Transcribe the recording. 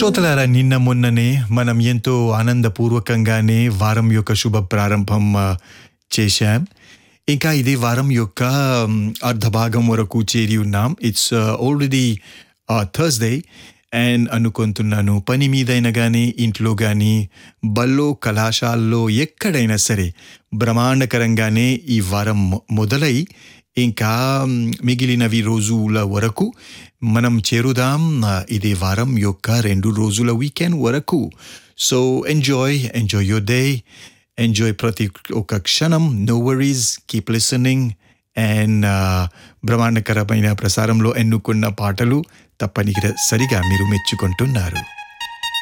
శ్రోతలారా నిన్న మొన్ననే మనం ఎంతో ఆనందపూర్వకంగానే వారం యొక్క శుభ ప్రారంభం ఆ, చేశాం ఇంకా ఇది వారం యొక్క మ్, అర్ధభాగం వరకు చేరి ఉన్నాం ఇట్స్ ఆల్రెడీ థర్స్డే అండ్ అనుకుంటున్నాను పని మీదైనా కానీ ఇంట్లో కానీ బల్లో కళాశాలలో ఎక్కడైనా సరే బ్రహ్మాండకరంగానే ఈ వారం మొ- మొదలై ఇంకా మ్, మిగిలినవి రోజుల వరకు మనం చేరుదాం ఆ, ఇది వారం యొక్క రెండు రోజుల వీకెండ్ వరకు so enjoy enjoy your day enjoy ప్రతి ఒక్క క్షణం no worries keep listening and బ్రహ్మాండకరమైన ప్రసారంలో ఎన్నుకున్న పాటలు తప్పనిసరిగా మీరు మెచ్చుకుంటున్నారు